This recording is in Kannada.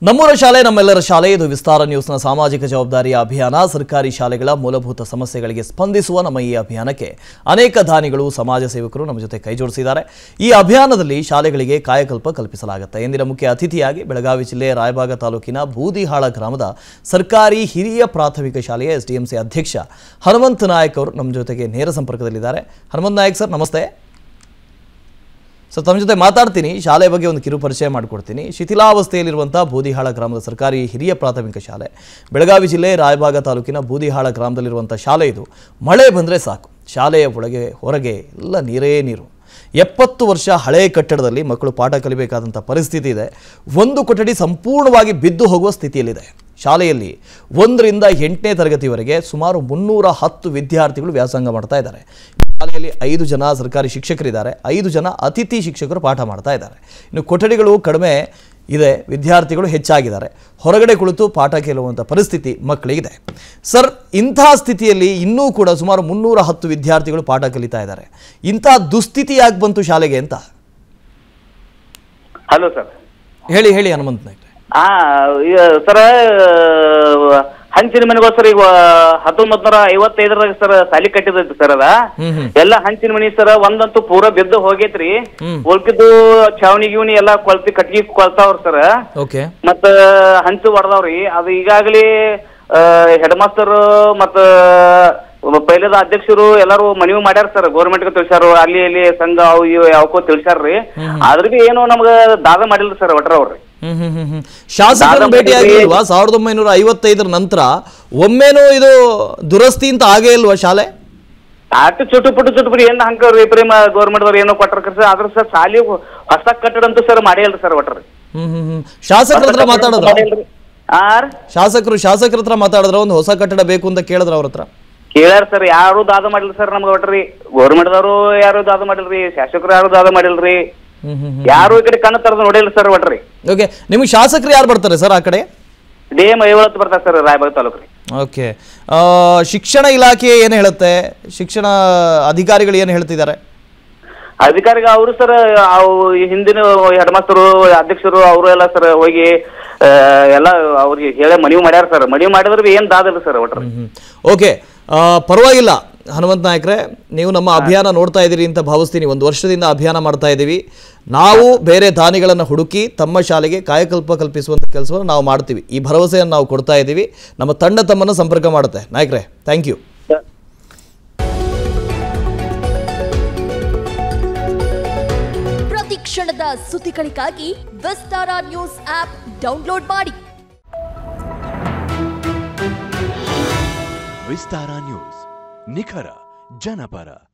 ನಮ್ಮೂರ ಶಾಲೆ ನಮ್ಮೆಲ್ಲರ ಶಾಲೆ ಇದು ವಿಸ್ತಾರ ನ್ಯೂಸ್ನ ಸಾಮಾಜಿಕ ಜವಾಬ್ದಾರಿಯ ಅಭಿಯಾನ ಸರ್ಕಾರಿ ಶಾಲೆಗಳ ಮೂಲಭೂತ ಸಮಸ್ಯೆಗಳಿಗೆ ಸ್ಪಂದಿಸುವ ನಮ್ಮ ಈ ಅಭಿಯಾನಕ್ಕೆ ಅನೇಕ ದಾನಿಗಳು ಸಮಾಜ ಸೇವಕರು ನಮ್ಮ ಜೊತೆ ಕೈಜೋಡಿಸಿದ್ದಾರೆ ಈ ಅಭಿಯಾನದಲ್ಲಿ ಶಾಲೆಗಳಿಗೆ ಕಾಯಕಲ್ಪ ಕಲ್ಪಿಸಲಾಗುತ್ತೆ ಇಂದಿನ ಮುಖ್ಯ ಅತಿಥಿಯಾಗಿ ಬೆಳಗಾವಿ ಜಿಲ್ಲೆ ರಾಯಬಾಗ ತಾಲೂಕಿನ ಬೂದಿಹಾಳ ಗ್ರಾಮದ ಸರ್ಕಾರಿ ಹಿರಿಯ ಪ್ರಾಥಮಿಕ ಶಾಲೆಯ ಎಸ್ಡಿಎಂಸಿ ಅಧ್ಯಕ್ಷ ಹನುಮಂತ ನಾಯಕ್ ಅವರು ನಮ್ಮ ಜೊತೆಗೆ ನೇರ ಸಂಪರ್ಕದಲ್ಲಿದ್ದಾರೆ ಹನುಮಂತ್ ನಾಯಕ್ ಸರ್ ನಮಸ್ತೆ ಸೊ ತಮ್ಮ ಜೊತೆ ಮಾತಾಡ್ತೀನಿ ಶಾಲೆ ಬಗ್ಗೆ ಒಂದು ಕಿರು ಪರಿಚಯ ಮಾಡಿಕೊಡ್ತೀನಿ ಶಿಥಿಲಾವಸ್ಥೆಯಲ್ಲಿರುವಂಥ ಬೂದಿಹಾಳ ಗ್ರಾಮದ ಸರ್ಕಾರಿ ಹಿರಿಯ ಪ್ರಾಥಮಿಕ ಶಾಲೆ ಬೆಳಗಾವಿ ಜಿಲ್ಲೆ ರಾಯಬಾಗ ತಾಲೂಕಿನ ಬೂದಿಹಾಳ ಗ್ರಾಮದಲ್ಲಿರುವಂಥ ಶಾಲೆ ಇದು ಮಳೆ ಬಂದರೆ ಸಾಕು ಶಾಲೆಯ ಒಳಗೆ ಹೊರಗೆ ಎಲ್ಲ ನೀರೇ ನೀರು ಎಪ್ಪತ್ತು ವರ್ಷ ಹಳೆಯ ಕಟ್ಟಡದಲ್ಲಿ ಮಕ್ಕಳು ಪಾಠ ಕಲಿಬೇಕಾದಂಥ ಪರಿಸ್ಥಿತಿ ಇದೆ ಒಂದು ಕೊಠಡಿ ಸಂಪೂರ್ಣವಾಗಿ ಬಿದ್ದು ಹೋಗುವ ಸ್ಥಿತಿಯಲ್ಲಿದೆ ಶಾಲೆಯಲ್ಲಿ ಒಂದರಿಂದ ಎಂಟನೇ ತರಗತಿವರೆಗೆ ಸುಮಾರು ಮುನ್ನೂರ ಹತ್ತು ವಿದ್ಯಾರ್ಥಿಗಳು ವ್ಯಾಸಂಗ ಮಾಡ್ತಾ ಇದ್ದಾರೆ ಶಾಲೆಯಲ್ಲಿ ಐದು ಜನ ಸರ್ಕಾರಿ ಶಿಕ್ಷಕರಿದ್ದಾರೆ ಐದು ಜನ ಅತಿಥಿ ಶಿಕ್ಷಕರು ಪಾಠ ಮಾಡ್ತಾ ಇದ್ದಾರೆ ಇನ್ನು ಕೊಠಡಿಗಳು ಕಡಿಮೆ ಇದೆ ವಿದ್ಯಾರ್ಥಿಗಳು ಹೆಚ್ಚಾಗಿದ್ದಾರೆ ಹೊರಗಡೆ ಕುಳಿತು ಪಾಠ ಕೇಳುವಂಥ ಪರಿಸ್ಥಿತಿ ಮಕ್ಕಳಿಗಿದೆ ಸರ್ ಇಂಥ ಸ್ಥಿತಿಯಲ್ಲಿ ಇನ್ನೂ ಕೂಡ ಸುಮಾರು ಮುನ್ನೂರ ಹತ್ತು ವಿದ್ಯಾರ್ಥಿಗಳು ಪಾಠ ಕಲಿತಾ ಇದ್ದಾರೆ ಇಂಥ ದುಸ್ಥಿತಿ ಯಾಕೆ ಬಂತು ಶಾಲೆಗೆ ಅಂತ ಹಲೋ ಸರ್ ಹೇಳಿ ಹೇಳಿ ಹನುಮಂತ ನಾಯ್ಕ ಹಾ ಸರ್ ಹಂಚಿನ ಮನೆಗಳು ಸರ್ ಈಗ ಹತ್ತೊಂಬತ್ ನೂರ ಐವತ್ತೈದರಾಗ ಸರ್ ಸಾಲಿ ಕಟ್ಟಿದೈತಿ ಸರ್ ಅದ ಹ್ಮ್ ಹ್ಮ್ ಎಲ್ಲ ಹಂಚಿನ ಮನಿ ಸರ್ ಒಂದಂತೂ ಪೂರ ಬಿದ್ದು ಹೋಗೈತ್ರಿ ಹ್ಮ್. ಉಳ್ಕಿದ್ದು ಛಾವಣಿ ಗಿವಣಿ ಎಲ್ಲಾ ಕೊಳ್ತಿ ಕಟ್ಗಿ ಕೊಳ್ತಾವ್ರ ಸರ್ ಓಕೆ ಮತ್ತ ಹಂಚು ಹೊಡೆದವ್ರಿ ಅದು ಈಗಾಗಲೇ ಹೆಡ್ ಮಾಸ್ತರ್ ಮತ್ತ ಪೈಲದ ಅಧ್ಯಕ್ಷರು ಎಲ್ಲಾರು ಮನವಿ ಮಾಡ್ಯಾರ ಸರ್ ಗೌರ್ಮೆಂಟ್ ತಿಳಿಸ್ಯಾರ ಅಲ್ಲಿ ಇಲ್ಲಿ ಸಂಘ ಅವು ಇವು ಯಾವಕ್ಕೋ ತಿಳಿಸ್ಯಾರ್ರಿ ಆದ್ರ ಬಿ ಏನು ನಮ್ಗ ದಾದ ಮಾಡಿಲ್ರಿ ಸರ್ ಒಟ್ರ ಅವ್ರಿ ಹ್ಮ್ ಹ್ಮ್ ಹ್ಮ್ ಹ್ಮ್ ಶಾಸಕರನ್ನ ಭೇಟಿಯಾಗಿಲ್ವಾ ಸಾವಿರದ ಒಂಬೈನೂರ ಐವತ್ತೈದರ ನಂತರ ಒಮ್ಮೆನೂ ಇದು ದುರಸ್ತಿ ಅಂತ ಆಗೇ ಇಲ್ವಾ ಶಾಲೆ ಆಟ ಚುಟು ಪುಟು ಚುಟು ಪುಟು ಏನ್ ಹಂಗ ರಿಪೇರಿ ಗೌರ್ಮೆಂಟ್ ದವ್ರು ಏನೋ ಕೊಟ್ರ ಸರ್ ಆದ್ರ ಸರ್ ಸಾಲಿ ಹೊಸ ಕಟ್ಟಡ ಅಂತೂ ಸರ್ ಮಾಡಿಲ್ರಿ ಸರ್ ಒಟ್ರಿ ಹ್ಮ್ ಹ್ಮ್ ಹ್ಮ್ ಶಾಸಕರ ಹತ್ರ ಮಾತಾಡಿದ್ರ ಮಾಡಿಲ್ರಿ ಆರ್ ಶಾಸಕರು ಶಾಸಕರ ಹತ್ರ ಮಾತಾಡಿದ್ರ ಒಂದು ಹೊಸ ಕಟ್ಟಡ ಬೇಕು ಅಂತ ಕೇಳಿದ್ರ ಅವ್ರ ಹತ್ರ ಕೇಳ್ಯಾರ ಸರ್ ಯಾರು ದಾದ ಮಾಡಿಲ್ಲ ಸರ್ ನಮ್ಗೆ ಒಟ್ರಿ ಗೌರ್ಮೆಂಟ್ ದವರು ಯಾರು ದಾದ ಮಾಡಿಲ್ರಿ ಶಾಸಕರು ಯಾರು ದಾದ ಮಾಡಿಲ್ರಿ ಹ್ಮ್ ಹ್ಮ್ ಯಾರು ಈ ಕಡೆ ಕಣ್ಣು ತರದ್ ನೋಡಿಲ್ಲ ಸರ್ ಒಟ್ರಿ ಓಕೆ ನಿಮಗೆ ಶಾಸಕರು ಯಾರು ಬರ್ತಾರೆ ಸರ್ ಆ ಕಡೆ ಡಿ ಎಂ ಐವತ್ತು ಬರ್ತಾರೆ ಸರ್ ರಾಯಬಾಗ್ ತಾಲೂಕು ರೀ ಓಕೆ ಶಿಕ್ಷಣ ಇಲಾಖೆ ಏನು ಹೇಳುತ್ತೆ ಶಿಕ್ಷಣ ಅಧಿಕಾರಿಗಳು ಏನು ಹೇಳ್ತಿದ್ದಾರೆ ಅಧಿಕಾರಿಗ ಅವರು ಸರ್ ಅವು ಈ ಹಿಂದಿನ ಹೆಡ್ ಮಾಸ್ತರು ಅಧ್ಯಕ್ಷರು ಅವರು ಎಲ್ಲ ಸರ್ ಹೋಗಿ ಆ, ಎಲ್ಲ ಅವ್ರಿಗೆ ಹೇಳಿ ಮನವಿ ಮಾಡ್ಯಾರ ಸರ್ ಮನವಿ ಮಾಡಿದ್ರೆ ಬಿ ಏನ್ ದಾದಿಲ್ಲ ಸರ್ ಒಟ್ರಿ ಹ್ಮ್ ಓಕೆ ಆ, ಪರವಾಗಿಲ್ಲ ಹನುಮಂತ ನಾಯಕ್ರೆ ನೀವು ನಮ್ಮ ಅಭಿಯಾನ ನೋಡ್ತಾ ಇದ್ದೀರಿ ಅಂತ ಭಾವಿಸ್ತೀನಿ ಒಂದು ವರ್ಷದಿಂದ ಅಭಿಯಾನ ಮಾಡ್ತಾ ಇದ್ದೀವಿ ನಾವು ಬೇರೆ ದಾನಿಗಳನ್ನು ಹುಡುಕಿ ತಮ್ಮ ಶಾಲೆಗೆ ಕಾಯಕಲ್ಪ ಕಲ್ಪಿಸುವಂಥ ಕೆಲಸವನ್ನು ನಾವು ಮಾಡ್ತೀವಿ ಈ ಭರವಸೆಯನ್ನು ನಾವು ಕೊಡ್ತಾ ಇದ್ದೀವಿ ನಮ್ಮ ತಂಡ ತಮ್ಮನ್ನು ಸಂಪರ್ಕ ಮಾಡುತ್ತೆ ನಾಯಕ್ರೆ ಥ್ಯಾಂಕ್ ಯು ಪ್ರತಿ ಕ್ಷಣದ ಸುದ್ದಿಗಳಿಗಾಗಿ ವಿಸ್ತಾರ ನ್ಯೂಸ್ ಆಪ್ ಡೌನ್ಲೋಡ್ ಮಾಡಿ ವಿಸ್ತಾರ ನ್ಯೂಸ್ ನಿಖರ ಜನಪರ